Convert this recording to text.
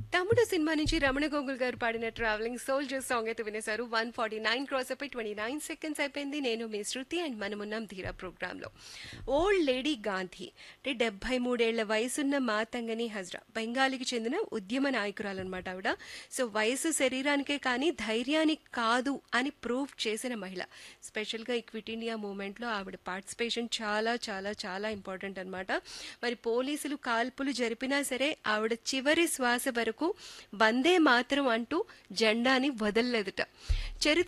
తమ్ముడు సినిమా నుంచి రమణ గోగుల్ గారు పాడిన ట్రావెలింగ్ సోల్జర్ సాంగ్ అయితే వినేశారు వన్ ఫార్టీ నైన్ క్రాస్ అయిపోయి ట్వంటీ నైన్ సెకండ్స్ అయిపోయింది నేను మీ శృతి అండ్ మనమున్నాం ధీరా ప్రోగ్రాంలో ఓల్డ్ లేడీ గాంధీ అంటే డెబ్బై మూడేళ్ల వయసున్న మాతంగని హజ్రా బెంగాలీకి చెందిన ఉద్యమ నాయకురాలన్నమాట ఆవిడ సో వయసు శరీరానికే కానీ ధైర్యానికి కాదు అని ప్రూవ్ చేసిన మహిళ స్పెషల్గా ఈ క్విట్ ఇండియా మూమెంట్లో ఆవిడ పార్టిసిపేషన్ చాలా చాలా చాలా ఇంపార్టెంట్ అనమాట మరి పోలీసులు కాల్పులు జరిపినా సరే ఆవిడ చివరి శ్వాస వరకు వందే మాత్రం అంటూ జెండాని వదలలేదుట చరిత్ర